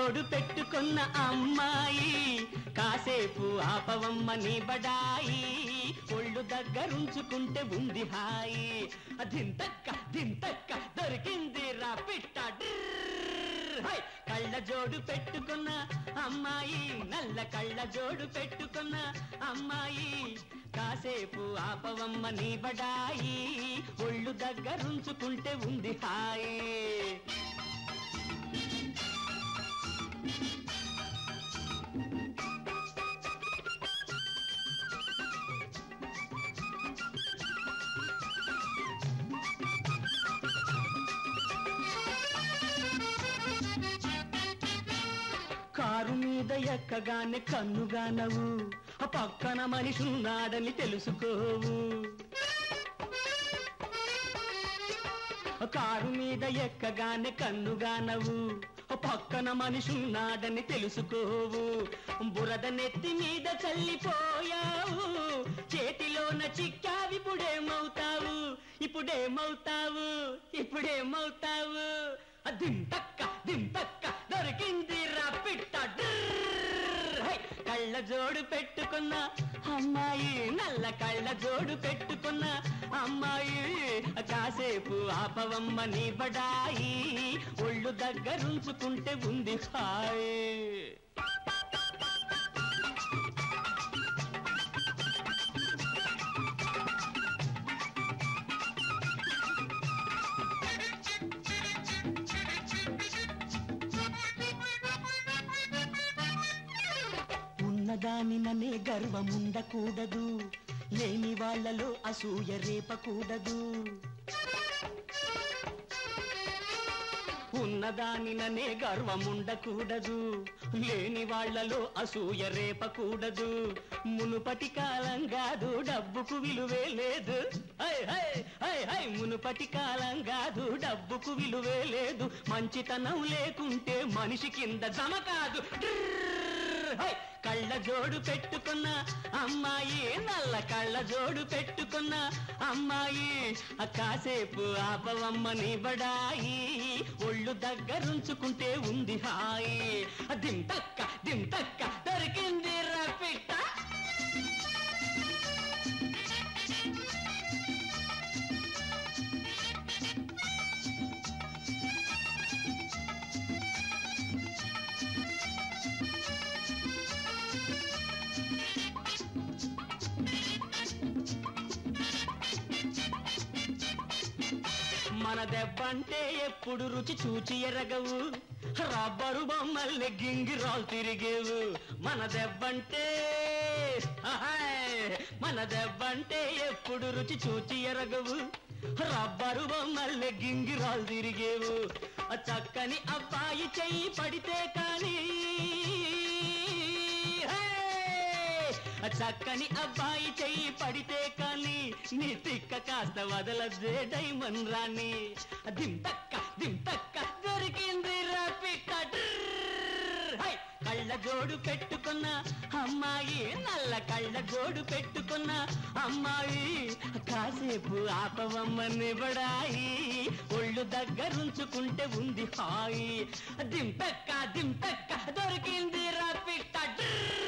జోడు పెట్టుకున్న అమ్మాయి కాసేపు ఆపవమ్మ నీ బడాయి ఒళ్ళు దగ్గరుంచుకుంటే ఉంది హాయి దింతక్క దింతక్క దొరికింది రా పిట్ట డ్రర్. హై! కళ్ళ జోడు పెట్టుకున్న అమ్మాయి నల్ల కళ్ళ జోడు పెట్టుకున్న అమ్మాయి కాసేపు ఆపవమ్మ నీ బడాయి ఒళ్ళు దగ్గరుంచుకుంటే ఉంది హాయి కారు మీద ఎక్కగానే కన్నుగానవు ఆ పక్కన మనిషి ఉన్నాడని తెలుసుకోవు ఆ కారు మీద ఎక్కగానే కన్నుగానవు ఆ పక్కన మనిషి ఉన్నాడని తెలుసుకోవు బురద నెత్తి మీద చల్లిపోయావు చేతిలోన చిక్కావి ఇప్పుడేమవుతావు ఇప్పుడేమవుతావు ఇప్పుడేమవుతావు ఆ దింతక్క దింతక్క దొరికింది రా పిట్ట డ్రర్. హై! కళ్ళ జోడు పెట్టుకున్న అమ్మాయి నల్ల కళ్ళ జోడు పెట్టుకున్న అమ్మాయి కాసేపు ఆపవమ్మ నీ బడాయి ఒళ్ళు దగ్గరుంచుకుంటే ఉంది హాయ్ ఉన్నదానిననే గర్వముండకూడదు లేని వాళ్ళలో అసూయ రేపకూడదు ఉన్నదానిననే గర్వముండకూడదు లేని వాళ్ళలో అసూయ రేపకూడదు మునుపటి కాలం కాదు డబ్బుకు విలువే లేదు హై, హై, హై, హై, మునుపటి కాలం కాదు డబ్బుకు విలువే లేదు మంచితనం లేకుంటే మనిషి కింద జమ కాదు డ్రర్. హై! కళ్ళ జోడు పెట్టుకున్న అమ్మాయి నల్ల కళ్ళ జోడు పెట్టుకున్న అమ్మాయి ఆ కాసేపు ఆపవమ్మ నీ బడాయి ఒళ్ళు దగ్గరుంచుకుంటే ఉంది హాయి దింతక్క దింతక్క దొరికింది రా పిట్ట మన దెబ్బంటే ఎప్పుడు రుచి చూచి ఎరగవు రబ్బరు బొమ్మల్ని గింగిరాలు తిరిగేవు మన దెబ్బంటే అహాయ్! మన దెబ్బంటే ఎప్పుడు రుచి చూచి ఎరగవు రబ్బరు బొమ్మల్ని గింగిరాలు తిరిగేవు ఆ చక్కని అబ్బాయి చెయ్యి పడితే కానీ హే! ఆ చక్కని అబ్బాయి చెయ్యి పడితే కానీ నీ తిక్క కాస్త వదలదే డైమండ్ రాణి దింతక్క దింతక్క దొరికింది రా పిట్ట డ్రర్. హై! కళ్ళ జోడు పెట్టుకున్న అమ్మాయి నల్ల కళ్ళ జోడు పెట్టుకున్న అమ్మాయి కాసేపు ఆపవమ్మని బడాయి ఒళ్ళు దగ్గరుంచుకుంటే ఉంది హాయి దింతక్క దింతక్క దొరికింది రా పిట్ట డ్రర్.